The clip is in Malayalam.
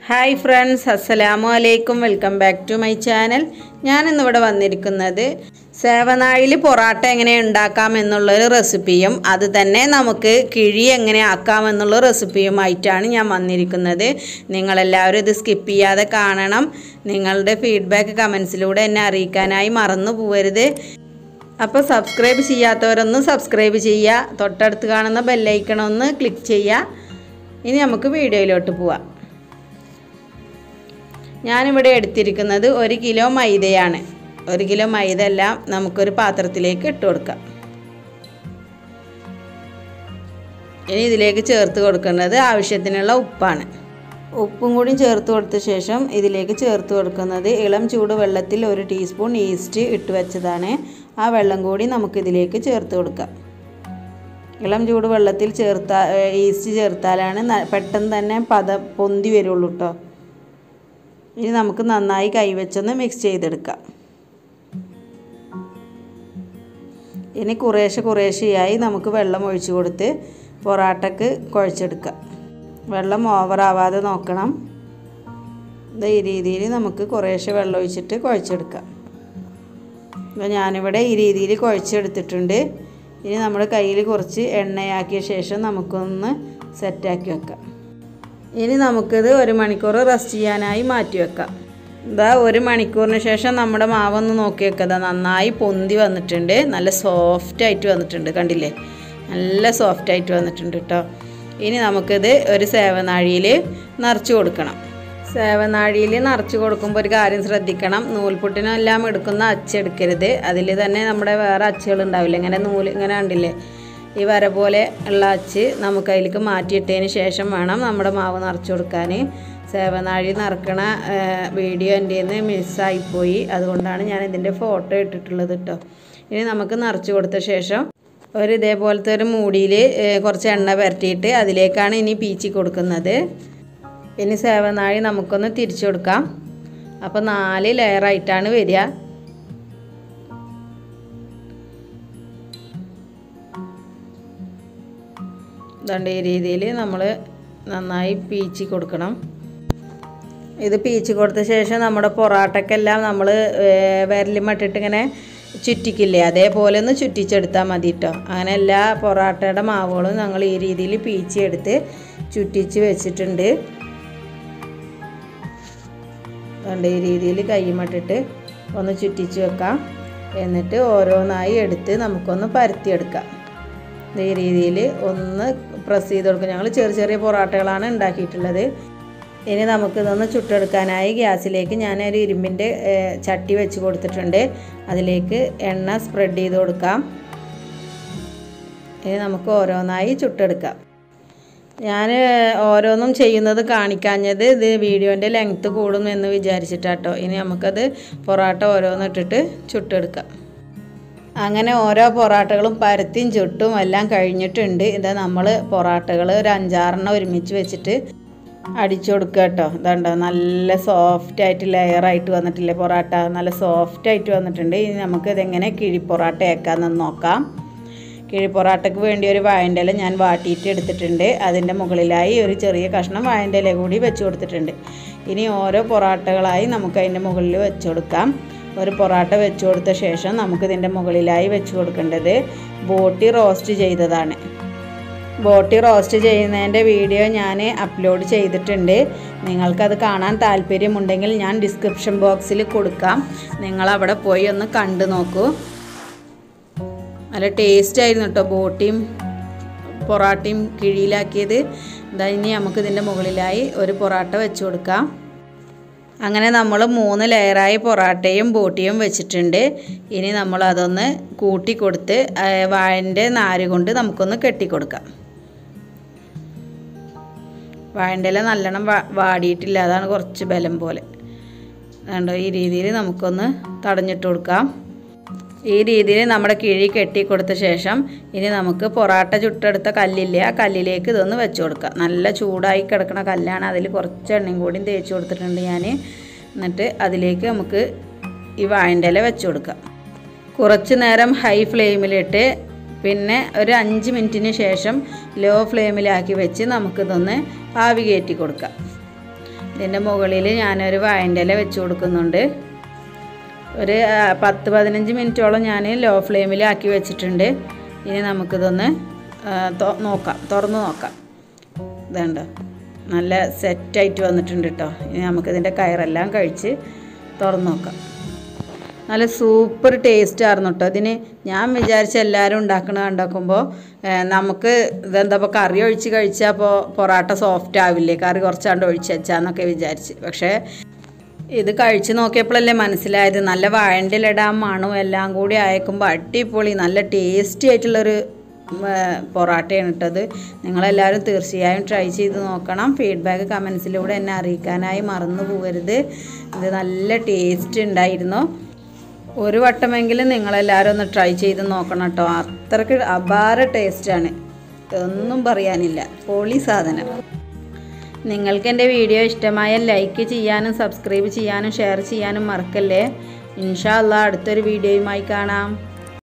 ഹായ് ഫ്രണ്ട്സ് അസ്സലാമു അലൈക്കും welcome back to my channel ഞാനിന്നിവിടെ വന്നിരിക്കുന്നത് സേവനാഴിയിൽ പൊറാട്ട എങ്ങനെ ഉണ്ടാക്കാം എന്നുള്ളൊരു റെസിപ്പിയും അത് തന്നെ നമുക്ക് കിഴി എങ്ങനെ ആക്കാം എന്നുള്ള റെസിപ്പിയുമായിട്ടാണ് ഞാൻ വന്നിരിക്കുന്നത് നിങ്ങളെല്ലാവരും ഇത് സ്കിപ്പ് ചെയ്യാതെ കാണണം നിങ്ങളുടെ ഫീഡ്ബാക്ക് കമൻസിലൂടെ എന്നെ അറിയിക്കാനായി മറന്നു പോകരുത് അപ്പോൾ സബ്സ്ക്രൈബ് ചെയ്യാത്തവരൊന്ന് സബ്സ്ക്രൈബ് ചെയ്യുക തൊട്ടടുത്ത് കാണുന്ന ബെല്ലൈക്കൺ ഒന്ന് ക്ലിക്ക് ചെയ്യുക ഇനി നമുക്ക് വീഡിയോയിലോട്ട് പോവാം ഞാനിവിടെ എടുത്തിരിക്കുന്നത് ഒരു കിലോ മൈദയാണ് ഒരു കിലോ മൈദ എല്ലാം നമുക്കൊരു പാത്രത്തിലേക്ക് ഇട്ട് കൊടുക്കാം ഇനി ഇതിലേക്ക് ചേർത്ത് കൊടുക്കുന്നത് ആവശ്യത്തിനുള്ള ഉപ്പാണ് ഉപ്പും കൂടി ചേർത്ത് കൊടുത്ത ശേഷം ഇതിലേക്ക് ചേർത്ത് കൊടുക്കുന്നത് ഇളം ചൂട് വെള്ളത്തിൽ ഒരു ടീസ്പൂൺ ഈസ്റ്റ് ഇട്ട് വെച്ചതാണ് ആ വെള്ളം കൂടി നമുക്കിതിലേക്ക് ചേർത്ത് കൊടുക്കാം ഇളം ചൂട് വെള്ളത്തിൽ ചേർത്താ ഈസ്റ്റ് ചേർത്താലാണ് ന- പെട്ടെന്ന് തന്നെ പത പൊന്തി വരുള്ളൂ കേട്ടോ ഇനി നമുക്ക് നന്നായി കൈവച്ചൊന്ന് മിക്സ് ചെയ്തെടുക്കാം ഇനി കുറേശ്ശെ കുറേശ്ശെയായി നമുക്ക് വെള്ളം ഒഴിച്ചു കൊടുത്ത് പൊറാട്ടക്ക് കുഴച്ചെടുക്കാം വെള്ളം ഓവറാവാതെ നോക്കണം ഇത് ഈ രീതിയിൽ നമുക്ക് കുറേശ്ശെ വെള്ളം ഒഴിച്ചിട്ട് കുഴച്ചെടുക്കാം അപ്പോൾ ഞാനിവിടെ ഈ രീതിയിൽ കുഴച്ചെടുത്തിട്ടുണ്ട് ഇനി നമ്മുടെ കയ്യിൽ കുറച്ച് എണ്ണയാക്കിയ ശേഷം നമുക്കൊന്ന് സെറ്റാക്കി വെക്കാം ഇനി നമുക്കിത് ഒരു മണിക്കൂർ റെസ്റ്റ് ചെയ്യാനായി മാറ്റി വെക്കാം ഇതാ ഒരു മണിക്കൂറിന് ശേഷം നമ്മുടെ മാവൊന്ന് നോക്കി വെക്കുക നന്നായി പൊന്തി വന്നിട്ടുണ്ട് നല്ല സോഫ്റ്റ് ആയിട്ട് വന്നിട്ടുണ്ട് കണ്ടില്ലേ നല്ല സോഫ്റ്റ് ആയിട്ട് വന്നിട്ടുണ്ട് കേട്ടോ ഇനി നമുക്കിത് ഒരു സേവനാഴിയിൽ നിറച്ച് കൊടുക്കണം സേവനാഴിയിൽ നിറച്ച് കൊടുക്കുമ്പോൾ ഒരു കാര്യം ശ്രദ്ധിക്കണം നൂൽപുട്ടിനെല്ലാം എടുക്കുന്ന അച്ചെടുക്കരുത് അതിൽ തന്നെ നമ്മുടെ വേറെ അച്ചുകൾ ഉണ്ടാവില്ല ഇങ്ങനെ നൂല് ഇങ്ങനെ കണ്ടില്ലേ ഈ വര പോലെ ഉള്ള അച്ച് നമുക്ക് അതിലേക്ക് മാറ്റിയിട്ടതിന് ശേഷം വേണം നമ്മുടെ മാവ് നിറച്ച് കൊടുക്കാൻ സേവനാഴി നിറക്കണ ഏഹ്, വീഡിയോ എൻ്റെ നിന്ന് മിസ്സായിപ്പോയി അതുകൊണ്ടാണ് ഞാൻ ഇതിൻ്റെ ഫോട്ടോ ഇട്ടിട്ടുള്ളത് കേട്ടോ ഇനി നമുക്ക് നിറച്ച് കൊടുത്ത ശേഷം ഒരു ഇതേപോലത്തെ ഒരു മൂടിയിൽ കുറച്ച് എണ്ണ പുരട്ടിയിട്ട് അതിലേക്കാണ് ഇനി പീച്ചി കൊടുക്കുന്നത് ഇനി സേവനാഴി നമുക്കൊന്ന് തിരിച്ചു കൊടുക്കാം അപ്പോൾ നാല് ലെയറായിട്ടാണ് വരിക ഇതുണ്ട് ഈ രീതിയിൽ നമ്മൾ നന്നായി പീച്ചി കൊടുക്കണം ഇത് പീച്ച് കൊടുത്ത ശേഷം നമ്മുടെ പൊറാട്ടക്കെല്ലാം നമ്മൾ വിരലിമട്ടിട്ട് ഇങ്ങനെ ചുറ്റിക്കില്ലേ അതേപോലെ ഒന്ന് ചുറ്റിച്ചെടുത്താൽ മതി കേട്ടോ അങ്ങനെ എല്ലാ പൊറാട്ടയുടെ മാവുകളും ഞങ്ങൾ ഈ രീതിയിൽ പീച്ചി എടുത്ത് ചുറ്റിച്ച് വെച്ചിട്ടുണ്ട് അതുകൊണ്ട് ഈ രീതിയിൽ കൈമട്ടിട്ട് ഒന്ന് ചുറ്റിച്ച് വെക്കാം എന്നിട്ട് ഓരോന്നായി എടുത്ത് നമുക്കൊന്ന് പരത്തിയെടുക്കാം ഈ രീതിയിൽ ഒന്ന് പ്രസ് ചെയ്ത് കൊടുക്കും ഞങ്ങൾ ചെറിയ ചെറിയ പൊറാട്ടകളാണ് ഉണ്ടാക്കിയിട്ടുള്ളത് ഇനി നമുക്കിതൊന്ന് ചുട്ടെടുക്കാനായി ഗ്യാസിലേക്ക് ഞാൻ ഒരു ഇരുമ്പിൻ്റെ ഏഹ്, ചട്ടി വെച്ച് കൊടുത്തിട്ടുണ്ട് അതിലേക്ക് എണ്ണ സ്പ്രെഡ് ചെയ്ത് കൊടുക്കാം ഇനി നമുക്ക് ഓരോന്നായി ചുട്ടെടുക്കാം ഞാൻ ഓരോന്നും ചെയ്യുന്നത് കാണിക്കാഞ്ഞത് ഇത് വീഡിയോൻ്റെ ലെങ്ത്ത് കൂടും എന്ന് വിചാരിച്ചിട്ടാട്ടോ ഇനി നമുക്കത് പൊറാട്ട ഓരോന്നിട്ടിട്ട് ചുട്ടെടുക്കാം അങ്ങനെ ഓരോ പൊറാട്ടകളും പരത്തിയും ചുട്ടും എല്ലാം കഴിഞ്ഞിട്ടുണ്ട് ഇത് നമ്മൾ പൊറാട്ടകൾ ഒരു അഞ്ചാറെണ്ണം ഒരുമിച്ച് വെച്ചിട്ട് അടിച്ചു കൊടുക്കുക കേട്ടോ ഇതുണ്ടോ നല്ല സോഫ്റ്റ് ആയിട്ട് ലെയറായിട്ട് വന്നിട്ടില്ലേ പൊറാട്ട നല്ല സോഫ്റ്റ് ആയിട്ട് വന്നിട്ടുണ്ട് ഇനി നമുക്ക് ഇതെങ്ങനെ കിഴി പൊറാട്ട ആക്കാമെന്ന് നോക്കാം കിഴി പൊറാട്ടയ്ക്ക് വേണ്ടി ഒരു വാഴൻ്റെ ഇല ഞാൻ വാട്ടിയിട്ട് എടുത്തിട്ടുണ്ട് അതിൻ്റെ മുകളിലായി ഒരു ചെറിയ കഷ്ണം വാഴൻ്റെ ഇല കൂടി വെച്ച് കൊടുത്തിട്ടുണ്ട് ഇനി ഓരോ പൊറാട്ടകളായി നമുക്ക് അതിൻ്റെ മുകളിൽ വെച്ച് കൊടുക്കാം ഒരു പൊറാട്ട വെച്ച് കൊടുത്ത ശേഷം നമുക്കിതിൻ്റെ മുകളിലായി വെച്ച് കൊടുക്കേണ്ടത് ബോട്ടി റോസ്റ്റ് ചെയ്തതാണ് ബോട്ടി റോസ്റ്റ് ചെയ്യുന്നതിൻ്റെ വീഡിയോ ഞാൻ അപ്ലോഡ് ചെയ്തിട്ടുണ്ട് നിങ്ങൾക്കത് കാണാൻ താല്പര്യമുണ്ടെങ്കിൽ ഞാൻ ഡിസ്ക്രിപ്ഷൻ ബോക്സിൽ കൊടുക്കാം നിങ്ങൾ അവിടെ പോയി ഒന്ന് കണ്ടു നോക്കൂ നല്ല ടേസ്റ്റ് ആയിരുന്നു കേട്ടോ ബോട്ടിയും പൊറാട്ടയും കിഴിയിലാക്കിയത് ഇതാ ഇനി നമുക്ക് ഇതിൻ്റെ മുകളിലായി ഒരു പൊറാട്ട വെച്ച് കൊടുക്കാം അങ്ങനെ നമ്മൾ മൂന്ന് ലെയറായി പൊറാട്ടയും ബോട്ടിയും വെച്ചിട്ടുണ്ട് ഇനി നമ്മൾ അതൊന്ന് കൂട്ടി കൊടുത്ത് വാഴൻ്റെ നാര് കൊണ്ട് നമുക്കൊന്ന് കെട്ടിക്കൊടുക്കാം വാഴൻ്റെ ഇല നല്ലോണം വാ വാടിയിട്ടില്ല അതാണ് കുറച്ച് ബലം പോലെ കണ്ടോ ഈ രീതിയിൽ നമുക്കൊന്ന് തടഞ്ഞിട്ട് കൊടുക്കാം ഈ രീതിയിൽ നമ്മുടെ കിഴി കെട്ടി കൊടുത്ത ശേഷം ഇനി നമുക്ക് പൊറാട്ട ചുട്ടെടുത്ത കല്ലില്ലേ ആ കല്ലിലേക്ക് ഇതൊന്ന് വെച്ച് കൊടുക്കാം നല്ല ചൂടായി കിടക്കുന്ന കല്ലാണ് അതിൽ കുറച്ച് എണ്ണയും കൂടി തേച്ച് കൊടുത്തിട്ടുണ്ട് ഞാൻ എന്നിട്ട് അതിലേക്ക് നമുക്ക് ഈ വാഴൻ്റെ ഇല വെച്ച് കൊടുക്കാം കുറച്ച് നേരം ഹൈ ഫ്ലെയിമിലിട്ട് പിന്നെ ഒരു അഞ്ച് മിനിറ്റിന് ശേഷം ലോ ഫ്ലെയിമിലാക്കി വെച്ച് നമുക്കിതൊന്ന് ആവി കയറ്റി കൊടുക്കാം ഇതിൻ്റെ മുകളിൽ ഞാനൊരു വായൻ്റെ ഇല വെച്ച് കൊടുക്കുന്നുണ്ട് ഒരു ആ, പത്ത് പതിനഞ്ച് മിനിറ്റോളം ഞാൻ ലോ ഫ്ലെയിമിലാക്കി വെച്ചിട്ടുണ്ട് ഇനി നമുക്കിതൊന്ന് ആ, തൊ- നോക്കാം തുറന്ന് നോക്കാം ഇതുണ്ടോ നല്ല സെറ്റായിട്ട് വന്നിട്ടുണ്ട് കേട്ടോ ഇനി നമുക്കിതിൻ്റെ കയറെല്ലാം കഴിച്ച് തുറന്ന് നോക്കാം നല്ല സൂപ്പർ ടേസ്റ്റ് ആയിരുന്നു കേട്ടോ ഇതിന് ഞാൻ വിചാരിച്ച എല്ലാവരും ഉണ്ടാക്കണ കണ്ടാക്കുമ്പോൾ നമുക്ക് ഇതെന്താ ഇപ്പോൾ കറി ഒഴിച്ച് കഴിച്ചാൽ അപ്പോൾ പൊറാട്ട സോഫ്റ്റ് ആവില്ലേ കറി കുറച്ചാണ്ട് ഒഴിച്ച് വെച്ചാന്നൊക്കെ വിചാരിച്ച് പക്ഷേ ഇത് കഴിച്ച് നോക്കിയപ്പോഴല്ലേ മനസ്സിലായത് നല്ല വാഴൻ്റെ ഇടാൻ മണവും എല്ലാം കൂടി അയക്കുമ്പോൾ അടിപൊളി നല്ല ടേസ്റ്റി ആയിട്ടുള്ളൊരു ഉം, ഏ, പൊറാട്ടയാണ് ഇട്ടത് നിങ്ങളെല്ലാവരും തീർച്ചയായും ട്രൈ ചെയ്ത് നോക്കണം ഫീഡ്ബാക്ക് കമൻസിലൂടെ എന്നെ അറിയിക്കാനായി മറന്നു പോകരുത് ഇത് നല്ല ടേസ്റ്റ് ഉണ്ടായിരുന്നു ഒരു വട്ടമെങ്കിലും നിങ്ങളെല്ലാവരും ഒന്ന് ട്രൈ ചെയ്ത് നോക്കണം കേട്ടോ അത്രയ്ക്ക് അപാര ടേസ്റ്റാണ് ഒന്നും പറയാനില്ല പൊളി സാധനം നിങ്ങൾക്ക് എൻ്റെ വീഡിയോ ഇഷ്ടമായ ലൈക്ക് ചെയ്യാനും സബ്സ്ക്രൈബ് ചെയ്യാനും ഷെയർ ചെയ്യാനും മറക്കല്ലേ ഇൻഷാ അല്ലാ അടുത്തൊരു വീഡിയോയുമായി കാണാം